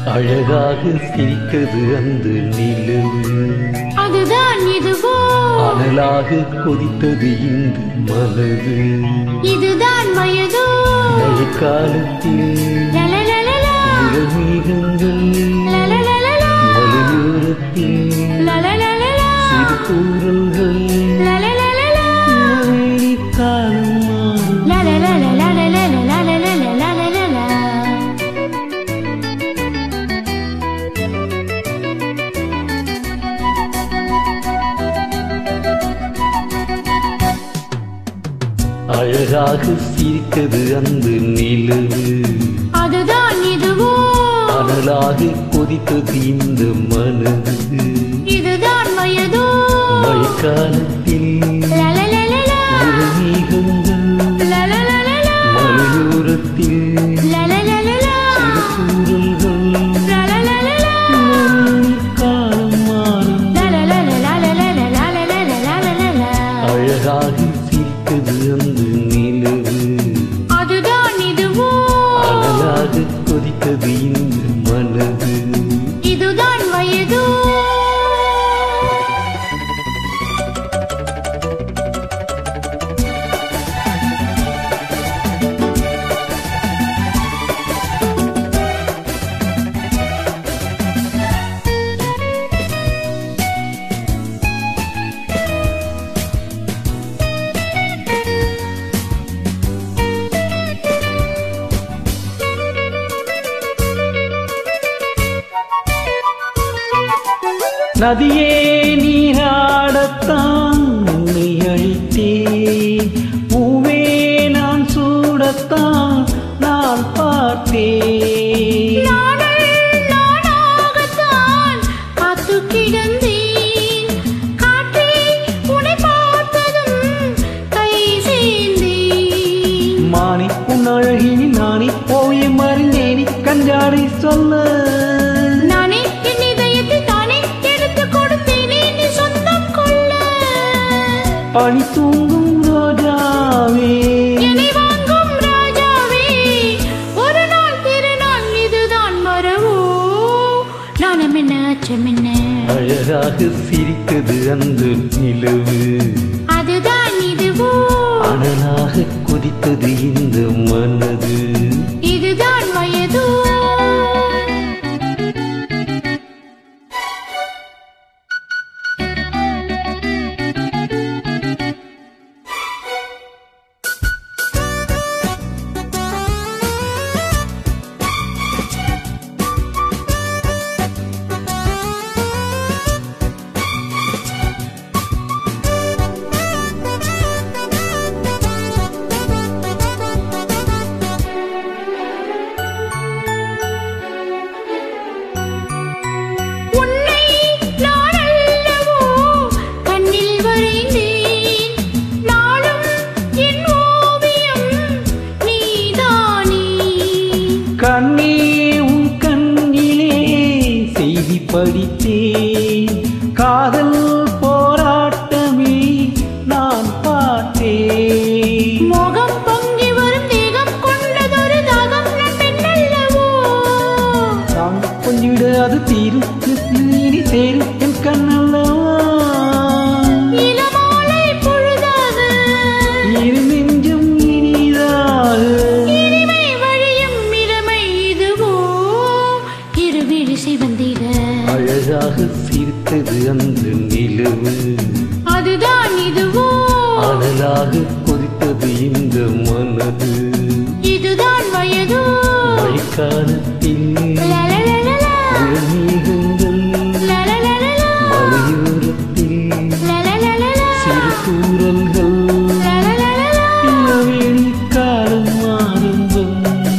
அழகாக சிரிக்கிறது அந்த நிலவு அதுதான் இதுவோ அனலாக கொதித்தது இந்த மனது இதுதான் வயதோ மழைக்காலத்தில் லலலலலா, இளமேகங்கள் லலலலலா, மலையோரத்தில் லலலலலா, சிறு தூரல்கள் லலலலலா, இளவேனில் காலம் மாறும் லலலலலலலலலலலலலலலலா. அழகாக சிரித்தது அந்த நிலவு அதுதான் இதுவோ அனலாக கொதித்தது இந்த மனது இதுதான் வயதோ மழைக்காலத்தில் லலலலலா, இளமேகங்கள் லலலலலா, மலையோரத்தில் லலலலலா, சிறு தூரல்கள் லலலலலா, இளவேனில் காலம் மாறும் லலலலலலலலலலலலலலலலா. அழகாக சிரித்தது அந்த நிலவு அதுதான் இதுவோ அனலாக கொதித்தது இந்த மனது இதுதான் வயதோ நதியே நீராடத்தான் உன்னை அழைத்தேன் பூவே நான் சூடத்தான் நான் பார்த்தேன் நானே நானாகத்தான் காத்து கிடந்தேன். காற்றே, உன்னை பார்த்ததும் கை சேர்ந்தேன். மானி உன் அழகினில் நானே ஓவியம் அறிந்தேனி கஞ்சாடை சொல்ல நானே என் இதயத்தை தானே எடுத்துக் கொடுத்தேனே நீ சொந்தம் கொள்ள. பனி தூங்கும் ரோஜாவே என்னை வாங்கும் ராஜாவே, ஒரு நாள் திருநாள் இதுதான் வரவோ. நாணம் என்ன, அச்சம் என்ன? அழகாக சிரித்தது அந்த நிலவு அதுதான் இதுவோ அனலாக கொதித்தது இந்த மனது இதுதான் வயதோ உன்னை நான் அல்லவோ கண்ணில் வரைந்தேன் நாளும் என் ஓவியம் நீதானே கண்ணே உன் கண்ணிலே செய்தி படித்தேன் காதல் போராட்டமே நான் பார்த்தேன் மோகம் பொங்கி வரும் தேகம் கொண்டதொரு தாகம் நான் பெண்ணல்லவோ தாங்க கொஞ்சிட அது தீரும் இனி சேரும் என் கண்ணல்லவா இளமாலை பொழுதாக இரு நெஞ்சும் இனிதாக இனிமை வழியும் இளமை இதுவோ இருவிழி சிவந்திட அழகாக சிரித்தது அந்த நிலவு அதுதான் இதுவோ அனலாக கொதித்தது இந்த மனது இதுதான் வயதோ மழைக்காலத்தில் லலலலலா, இளமேகங்கள் லலலலலா, மலையோரத்தில் லலலலலா, சிறு தூரல்கள் லலலலலா, இளவேணி காலம் ஆரம்பம்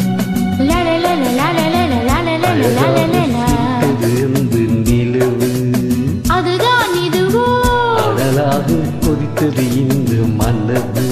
லலலலலலலலலலலலலலலலலா. சிரித்தது அந்த நிலவு அதுதான் இதுவோ அனலாக கொதித்தது இந்த மனது